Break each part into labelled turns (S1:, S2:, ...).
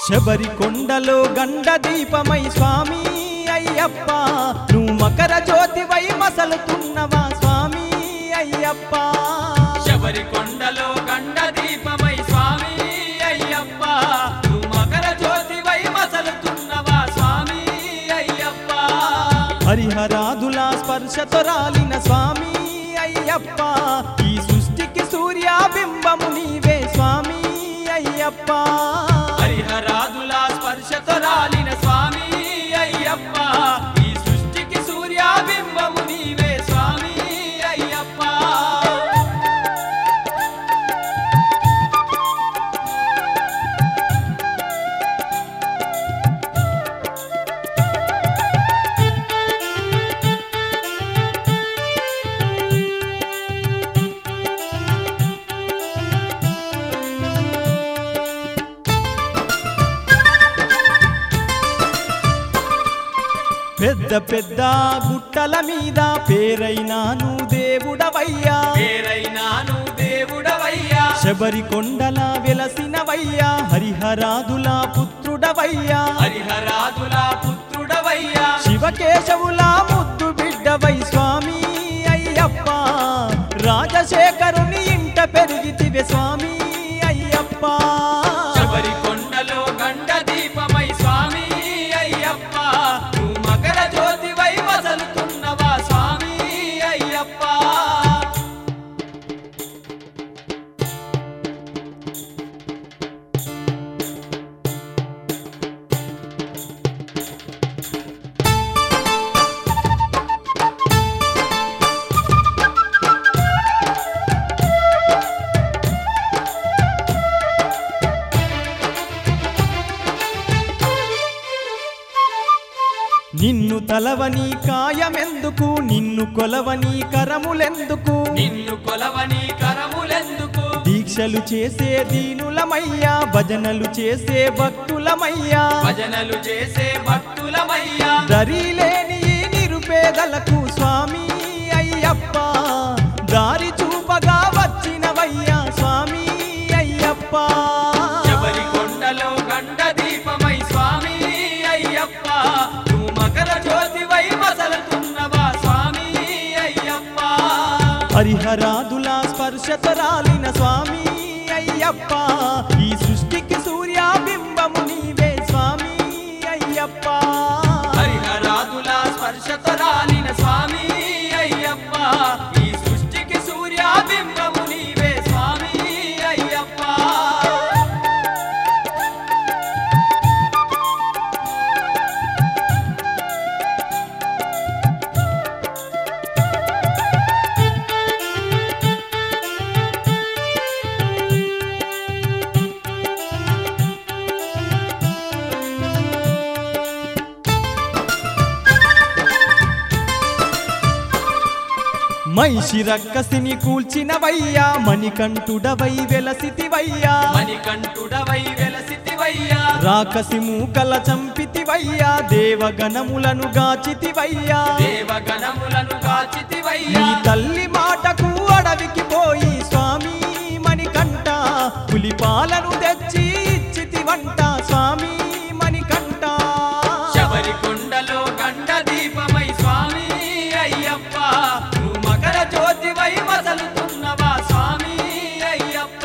S1: శబరి కొండలో గండ దీపమై స్వామి అయ్యప్ప నువ్వు మకర జ్యోతివై మసలుతున్నవా స్వామి అయ్యప్ప
S2: శబరి కొండలో గండ దీపమై స్వామి అయ్యప్ప నువ్వు మకర జ్యోతివై మసలుతున్నవా స్వామి అయ్యప్ప
S1: హరిహరాదుల స్పర్శతో రాలిన స్వామి అయ్యప్ప ఈ సృష్టికి సూర్యాబింబము నీవే స్వామి అయ్యప్ప
S2: హరిహరాదుల స్పర్శతో రాలిన స్వామి అయ్యప్ప ఈ సృష్టికి సూర్యాబింబము నీవే స్వామి అయ్యప్ప
S1: పెద్ద పెద్ద గుట్టల మీద పేరైనాను దేవుడవయ్యా
S2: పేరైనాను దేవుడవయ్యా
S1: శబరి కొండల వెలసినవయ్యా హరిహరాదుల పుత్రుడవయ్యా
S2: హరిహరాదుల పుత్రుడవయ్యా
S1: శివకేశవుల ముద్దు బిడ్డవై స్వామి అయ్యప్ప రాజశేఖరుని ఇంట పెరిగితివే స్వామి అయ్యప్ప
S2: శబరి కొండలో గండ దీపమై స్వామి అయ్యప్ప నువ్వు మకర జ్యోతివై మసలుతున్నవా స్వామి అయ్యప్ప
S1: నిన్ను తలవని కాయమెందుకు నిన్ను కొలవని కరములెందుకు
S2: నిన్ను కొలవని కరములెందుకు
S1: దీక్షలు చేసే దీనులమయ్యా భజనలు చేసే భక్తులమయ్యా
S2: భజనలు చేసే భక్తులమయ్యా
S1: దరి లేని ఈ నిరుపేదలకు స్వామి అయ్యప్ప దారి చూపగా వచ్చినవయ్యా స్వామి అయ్యప్ప
S2: శబరి కొండలో గండ దీపమై స్వామి అయ్యప్ప నువ్వు మకర జ్యోతివై మసలుతున్నవా స్వామి అయ్యప్ప
S1: హరిహరాదుల స్పర్శతో రాలిన స్వామి అయ్యప్ప ఈ సృష్టికి సూర్యాబింబము నీవే స్వామి అయ్యప్ప
S2: హరిహరాదుల స్పర్శతో రాలిన స్వామి అయ్యప్ప ఈ సృష్టికి సూర్యాబింబము నీవే స్వామి అయ్యప్ప
S1: మైషి రక్కసిని కూల్చినవయ్యా మణికంఠుడవై వెలసితివయ్యా
S2: మణికంఠుడవై వెలసితివయ్యా
S1: రాకసి మూకల చంపితివయ్యా దేవగణములను గాచితివయ్యా
S2: దేవగణములను
S1: నీ
S2: కాచితివయ్యా
S1: తల్లి మాటకు అడవికి పోయి స్వామి మణికంఠ పులిపాలను తెచ్చి ఇచ్చితివంట స్వామి మణికంఠ
S2: శబరి కొండలో గండ దీపమై స్వామి అయ్యప్ప నువ్వు మకర జ్యోతివై మసలుతున్నవా స్వామి అయ్యప్ప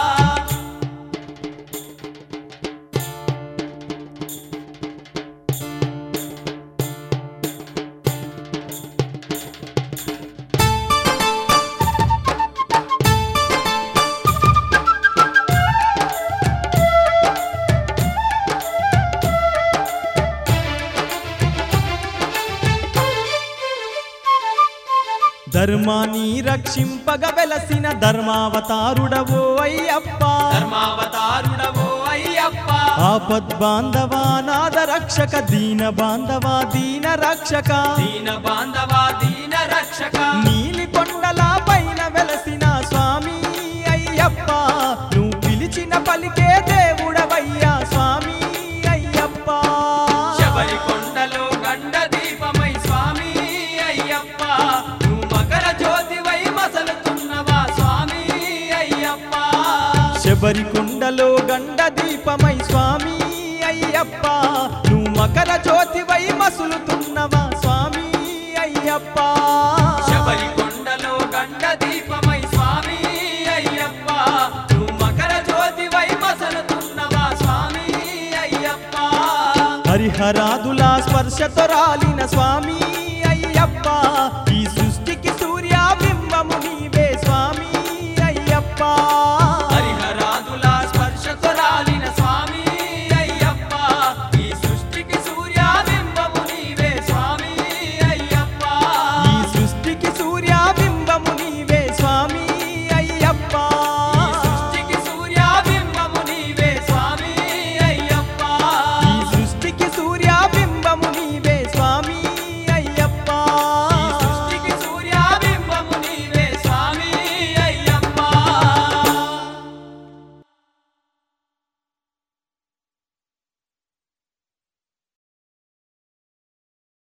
S1: ధర్మాన్ని రక్షింపగ వెలసిన ధర్మావతారుడవో అయ్యప్ప
S2: ధర్మావతారుడవో అయ్యప్ప
S1: ఆపద్ బాంధవా నాద రక్షక దీన బాంధవా దీన రక్షక
S2: దీన బాంధవా దీన రక్షక
S1: నీలి కొండల పైన వెలసిన స్వామి అయ్యప్ప నువ్వు పిలిచిన పలికే దేవుడవయ్యా స్వామి అయ్యప్ప
S2: శబరి కొండలో గండ దీపమై స్వామి అయ్యప్ప నువ్వు మకర జ్యోతివై మసలుతున్నవా స్వామి అయ్యప్ప
S1: శబరి కొండలో గండ దీపమై స్వామి మకర జ్యోతివై మసులుతున్నవా స్వామి అయ్యప్ప
S2: శబరి కొండలో గండ దీపమై స్వామి అయ్యప్ప నువ్వు మకర జ్యోతివై మసలుతున్నవా స్వామి అయ్యప్ప
S1: హరిహరాదుల స్పర్శతో రాలిన స్వామి అయ్యప్ప